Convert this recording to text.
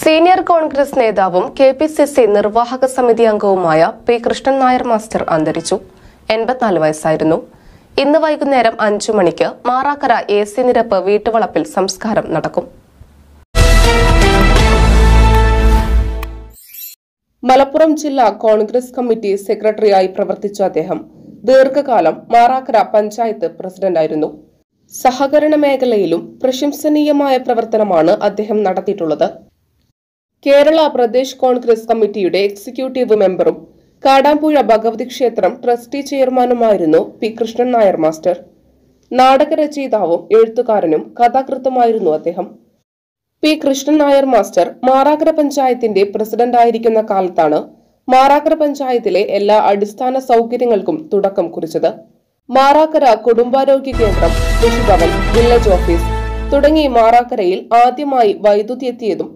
senior Congress നേതാവും K P C C നിർവാഹക സമിതി അംഗവുമായ പി കൃഷ്ണൻ നായർ മാസ്റ്റർ അന്തരിച്ചു എൺപത്തിനാല് വയസ്സായിരുന്നു ഇന്ന് വൈകുന്നേരം അഞ്ചു മണിക്ക് മാറാക്കര എ സി നിരപ്പ് വീട്ടുവളപ്പിൽ സംസ്കാരം നടക്കും മലപ്പുറം ജില്ലാ കോൺഗ്രസ് കമ്മിറ്റി സെക്രട്ടറിയായി പ്രവർത്തിച്ച അദ്ദേഹം ദീർഘകാലം മാറാക്കര പഞ്ചായത്ത് പ്രസിഡന്റായിരുന്നു സഹകരണ മേഖലയിലും പ്രശംസനീയമായ പ്രവർത്തനമാണ് അദ്ദേഹം നടത്തിയിട്ടുള്ളത് കേരള പ്രദേശ് കോൺഗ്രസ് കമ്മിറ്റിയുടെ എക്സിക്യൂട്ടീവ് മെമ്പറും കാടാമ്പുഴ ഭഗവതി ക്ഷേത്രം ട്രസ്റ്റി ചെയർമാനുമായിരുന്നു പി കൃഷ്ണൻ നായർ മാസ്റ്റർ നാടകരചയിതാവും എഴുത്തുകാരനും കഥാകൃത്തുമായിരുന്നു അദ്ദേഹം പി കൃഷ്ണൻ നായർ മാസ്റ്റർ മാറാക്കര പഞ്ചായത്തിന്റെ പ്രസിഡന്റായിരിക്കുന്ന കാലത്താണ് മാറാക്കര പഞ്ചായത്തിലെ എല്ലാ അടിസ്ഥാന സൗകര്യങ്ങൾക്കും തുടക്കം കുറിച്ചത് മാറാക്കര കുടുംബാരോഗ്യ കേന്ദ്രം കൃഷിഭവൻ വില്ലേജ് ഓഫീസ് തുടങ്ങി മാറാക്കരയിൽ ആദ്യമായി വൈദ്യുതി എത്തിയതും